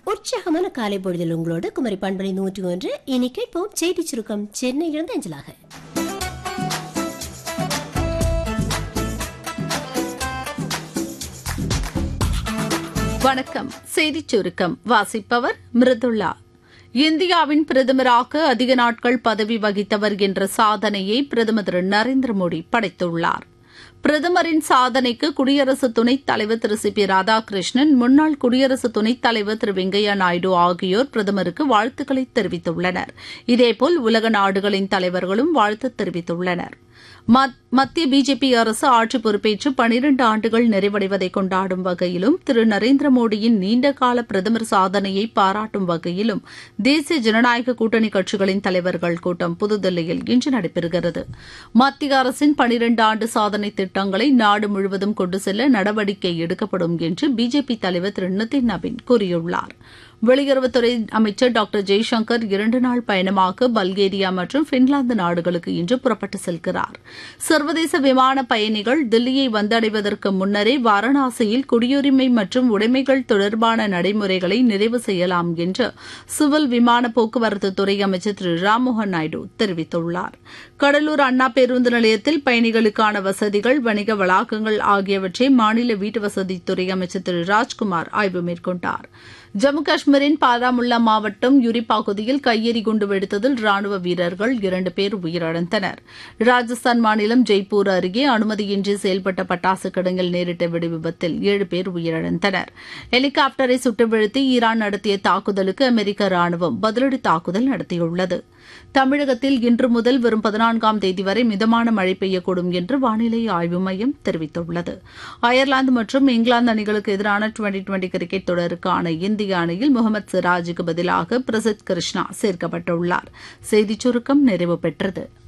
உற்சாகமான காலை பொழுதில் உங்களோடு குமரி பண்பலை நூற்றி ஒன்று இனி கேட்போம் செய்தி சுருக்கம் சென்னையிலிருந்து அஞ்சலாக வணக்கம் செய்திச் சுருக்கம் வாசிப்பவர் மிருதுளா இந்தியாவின் பிரதமராக அதிக நாட்கள் பதவி வகித்தவர் என்ற சாதனையை பிரதமர் திரு நரேந்திர மோடி படைத்துள்ளார் பிரதமரின் சாதனைக்கு குடியரசு துணைத் தலைவர் திரு சி பி ராதாகிருஷ்ணன் முன்னாள் குடியரசு துணைத் தலைவர் திரு வெங்கையா நாயுடு ஆகியோர் பிரதமருக்கு வாழ்த்துக்களை தெரிவித்துள்ளனர் இதேபோல் உலக நாடுகளின் தலைவர்களும் வாழ்த்து தெரிவித்துள்ளனர் மத்திய பிஜேபி அரசு ஆட்சி பொறுப்பேற்று பனிரண்டு ஆண்டுகள் நிறைவடைவதை கொண்டாடும் வகையிலும் திரு நரேந்திர மோடியின் நீண்டகால பிரதமர் சாதனையை பாராட்டும் வகையிலும் தேசிய ஜனநாயக கூட்டணி கட்சிகளின் தலைவர்கள் கூட்டம் புதுதில்லியில் இன்று நடைபெறுகிறது மத்திய அரசின் பனிரண்டு ஆண்டு சாதனை திட்டங்களை நாடு முழுவதும் கொண்டு செல்ல நடவடிக்கை எடுக்கப்படும் என்று பிஜேபி தலைவர் திரு நிதின் நவீன் கூறியுள்ளார் வெளியுறவுத்துறை அமைச்சர் டாக்டர் ஜெய்சங்கர் இரண்டு நாள் பயணமாக பல்கேரியா மற்றும் பின்லாந்து நாடுகளுக்கு இன்று புறப்பட்டு செல்கிறார் சர்வதேச விமான பயணிகள் தில்லியை வந்தடைவதற்கு முன்னரே வாரணாசியில் குடியுரிமை மற்றும் உடைமைகள் தொடர்பான நடைமுறைகளை நிறைவு செய்யலாம் என்று சிவில் விமான போக்குவரத்து துறை அமைச்சர் திரு ராம்மோகன் நாயுடு தெரிவித்துள்ளார் கடலூர் அண்ணா பேருந்து நிலையத்தில் பயணிகளுக்கான வசதிகள் வணிக வளாகங்கள் ஆகியவற்றை மாநில வீட்டு வசதித்துறை அமைச்சர் திரு ராஜ்குமார் ஆய்வு மேற்கொண்டார் ஜம்மு காஷ்மீரின் பாராமுல்லா மாவட்டம் யுரி பகுதியில் கையெறி குண்டு வெடித்ததில் ராணுவ வீரர்கள் இரண்டு பேர் உயிரிழந்தனர் ராஜஸ்தான் மாநிலம் ஜெய்ப்பூர் அருகே அனுமதியின்றி செயல்பட்ட பட்டாசு கிடங்கில் நேரிட்ட வெடி விபத்தில் ஏழு பேர் உயிரிழந்தனர் ஹெலிகாப்டரை சுட்டு வீழ்த்தி ஈரான் நடத்திய தாக்குதலுக்கு அமெரிக்க ராணுவம் பதிலடி தாக்குதல் நடத்தியுள்ளது தமிழகத்தில் இன்று முதல் வரும் பதினான்காம் தேதி வரை மிதமான மழை பெய்யக்கூடும் என்று வானிலை ஆய்வு மையம் தெரிவித்துள்ளது அயர்லாந்து மற்றும் இங்கிலாந்து அணிகளுக்கு எதிரான டுவெண்டி டுவெண்டி கிரிக்கெட் தொடருக்கான இந்திய அணியில் முகமது சிராஜுக்கு பதிலாக பிரசித் கிருஷ்ணா சேர்க்கப்பட்டுள்ளார் செய்திச் சுருக்கம் நிறைவு பெற்றது